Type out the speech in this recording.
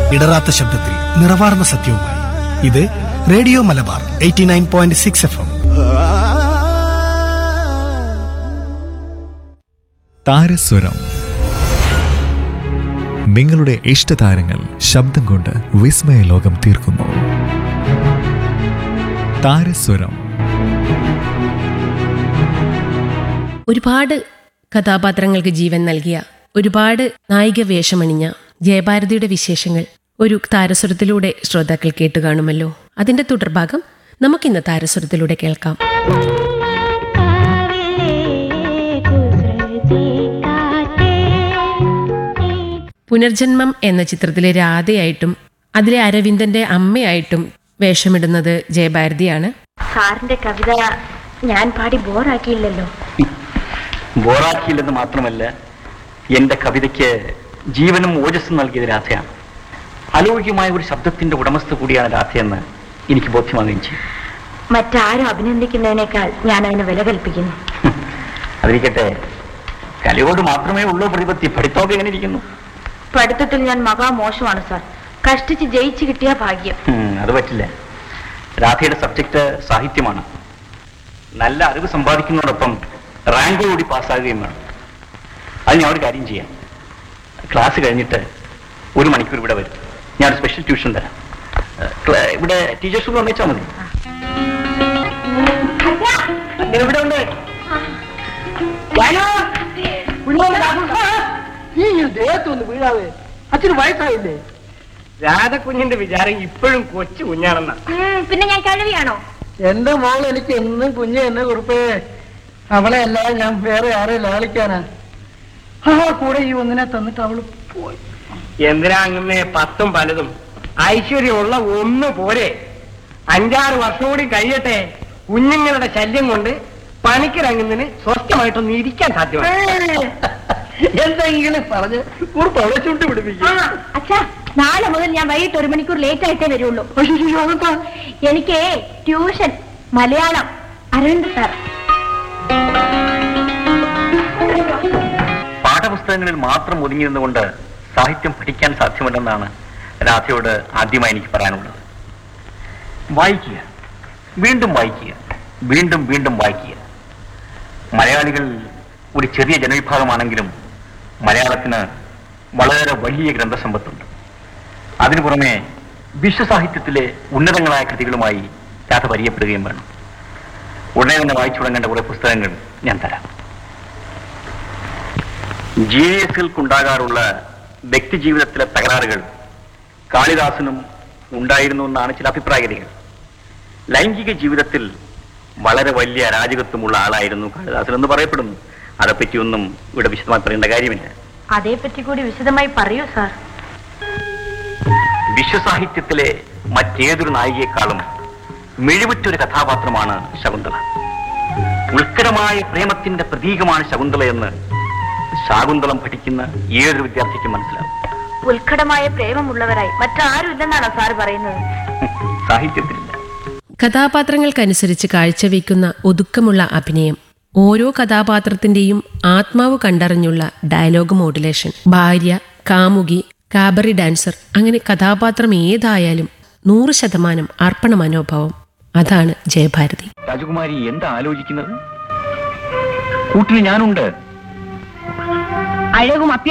ഇടറാത്ത ശബ്ദത്തിൽ നിറവാർന്ന സത്യവുമായി ഇത് radio Malabar eighty nine point six F M താരസ്വരം നിങ്ങളുടെ ഇഷ്ടതാരങ്ങൾ ശബ്ദം കൊണ്ട് വിസ്മയ ലോകം തീർക്കുന്നു താരസ്വരം ഒരുപാട് കഥാപാത്രങ്ങൾക്ക് ജീവൻ നൽകിയ ഒരുപാട് നായിക വേഷമണിഞ്ഞ ജയഭാരതിയുടെ വിശേഷങ്ങൾ ഒരു താരസ്വരത്തിലൂടെ ശ്രോതാക്കൾ കേട്ടു കാണുമല്ലോ അതിന്റെ തുടർഭാഗം നമുക്കിന്ന് താരസ്വരത്തിലൂടെ കേൾക്കാം പുനർജന്മം എന്ന ചിത്രത്തിലെ രാധയായിട്ടും അതിലെ അരവിന്ദന്റെ അമ്മയായിട്ടും വേഷമിടുന്നത് ജയഭാരതിയാണ് സാറിന്റെ കവിത ഞാൻ പാടി ബോറാക്കിയില്ലല്ലോ ബോറാക്കിയില്ലെന്ന് മാത്രമല്ല എന്റെ കവിതയ്ക്ക് ജീവനും ഓജസ്സും നൽകിയത് രാധയാണ് അലൗകികമായ ഒരു ശബ്ദത്തിന്റെ ഉടമസ്ഥ കൂടിയാണ് രാധയെന്ന് എനിക്ക് ബോധ്യമാകുകയും ചെയ്യും മറ്റാരും അഭിനന്ദിക്കുന്നതിനേക്കാൾ ഞാൻ അതിന് വില കൽപ്പിക്കുന്നു അതിരിക്കട്ടെ കലയോട് മാത്രമേ ഉള്ളൂ പ്രതിപത്തി പഠിത്തമൊക്കെ എങ്ങനെ ഇരിക്കുന്നു പഠിത്തത്തിൽ ഞാൻ മഹാമോശമാണ് സാർ കഷ്ടിച്ച് ജയിച്ചു കിട്ടിയ ഭാഗ്യം ഉം, അത് പറ്റില്ല രാധയുടെ സബ്ജക്റ്റ് സാഹിത്യമാണ് നല്ല അറിവ് സമ്പാദിക്കുന്നതോടൊപ്പം റാങ്ക് കൂടി പാസ്സാകുകയും വേണം അത് ഞാൻ ഒരു കാര്യം ചെയ്യാം ക്ലാസ് കഴിഞ്ഞിട്ട് ഒരു മണിക്കൂർ ഇവിടെ വരും ഞാൻ സ്പെഷ്യൽ ട്യൂഷൻ തരാം ഏഹ്, ക്ല- ഇവിടെ ടീച്ചേഴ്സ് വന്നേച്ചാൽ മതി ഇവിടെ ഉണ്ട് ദേഹത്തൊന്ന് വീഴാതെ അച്ഛന് വയസ്സായില്ലേ രാധക്കുഞ്ഞിന്റെ വിചാരം ഇപ്പോഴും കൊച്ചു കുഞ്ഞാണെന്ന പിന്നെ ഞാൻ കഴിവിയാണോ എന്റെ മോൾ എനിക്ക് എന്നും കുഞ്ഞ് എന്നെ കുറിപ്പേ അവളെ അല്ലാതെ ഞാൻ വേറെ ആരെ ലാളിക്കാനാ ആ കൂടെ ഈ ഒന്നിനെ തന്നിട്ട് അവള് പോയി എന്തിനാ അങ്ങനെ പത്തും പലതും ഐശ്വര്യമുള്ള ഒന്ന് പോരെ അഞ്ചാറ് വർഷം കൂടി കഴിയട്ടെ കുഞ്ഞുങ്ങളുടെ ശല്യം കൊണ്ട് പണിക്കിറങ്ങുന്നതിന് സ്വസ്ഥമായിട്ടൊന്ന് ഇരിക്കാൻ സാധ്യമാണ് എന്തെങ്കിലും പറഞ്ഞ് കുറിപ്പ് അവളെ ചുണ്ടു പിടിപ്പിക്കും അച്ഛാ നാളെ മുതൽ ഞാൻ വൈകിട്ട് ഒരു മണിക്കൂർ ലേറ്റ് ആയിട്ടേ വരുള്ളൂ അയ്യോ, അതെന്താ? എനിക്ക് ട്യൂഷൻ മലയാളം അരവിന്ദ് സാർ പാഠപുസ്തകങ്ങളിൽ മാത്രം ഒതുങ്ങിയിരുന്നുകൊണ്ട് സാഹിത്യം പഠിക്കാൻ സാധ്യമല്ലെന്നാണ് രാധയോട് ആദ്യമായി എനിക്ക് പറയാനുള്ളത് വായിക്കുക വീണ്ടും വായിക്കുക വീണ്ടും വീണ്ടും വായിക്കുക മലയാളികൾ ഒരു ചെറിയ ജനവിഭാഗമാണെങ്കിലും മലയാളത്തിന് വളരെ വലിയ ഗ്രന്ഥസമ്പത്തുണ്ട് അതിനു പുറമെ വിശ്വസാഹിത്യത്തിലെ ഉന്നതങ്ങളായ കൃതികളുമായി രാധ പരിചയപ്പെടുകയും വേണം ഉടനെ തന്നെ വായിച്ചു തുടങ്ങേണ്ട കുറെ പുസ്തകങ്ങൾ ഞാൻ തരാം ജീനിയസുകൾക്കുണ്ടാകാറുള്ള വ്യക്തിജീവിതത്തിലെ തകരാറുകൾ കാളിദാസനും ഉണ്ടായിരുന്നു എന്നാണ് ചില അഭിപ്രായഗതികൾ ലൈംഗിക ജീവിതത്തിൽ വളരെ വലിയ അരാജകത്വമുള്ള ആളായിരുന്നു കാളിദാസൻ എന്ന് പറയപ്പെടുന്നു അതേപ്പറ്റിയൊന്നും ഇവിടെ വിശദമായി പറയേണ്ട കാര്യമില്ല അതേപ്പറ്റി കൂടി വിശദമായി പറയൂ സാർ വിശ്വസാഹിത്യത്തിലെ മറ്റേതൊരു നായികയെക്കാളും മിഴിവുറ്റൊരു കഥാപാത്രമാണ് ശകുന്തള ഉത്കടമായ പ്രേമത്തിന്റെ പ്രതീകമാണ് ശകുന്തള എന്ന് ശാകുന്തളം പഠിക്കുന്ന ഏതൊരു വിദ്യാർത്ഥിക്കും മനസ്സിലാവും ഉത്കടമായ പ്രേമമുള്ളവരായി മറ്റാരും ഇല്ലെന്നാണോ സാർ പറയുന്നത് സാഹിത്യത്തിലില്ല കഥാപാത്രങ്ങൾക്കനുസരിച്ച് കാഴ്ചവെക്കുന്ന ഒതുക്കമുള്ള അഭിനയം ഓരോ കഥാപാത്രത്തിന്റെയും ആത്മാവ് കണ്ടറിഞ്ഞുള്ള ഡയലോഗ് മോഡുലേഷൻ ഭാര്യ കാമുകി കാബറി ഡാൻസർ അങ്ങനെ കഥാപാത്രം ഏതായാലും നൂറ് ശതമാനം അർപ്പണ മനോഭാവം അതാണ് ജയഭാരതി രാജകുമാരി എന്താ ആലോചിക്കുന്നത് കൂട്ടിന് ഞാനുണ്ട് അഴകും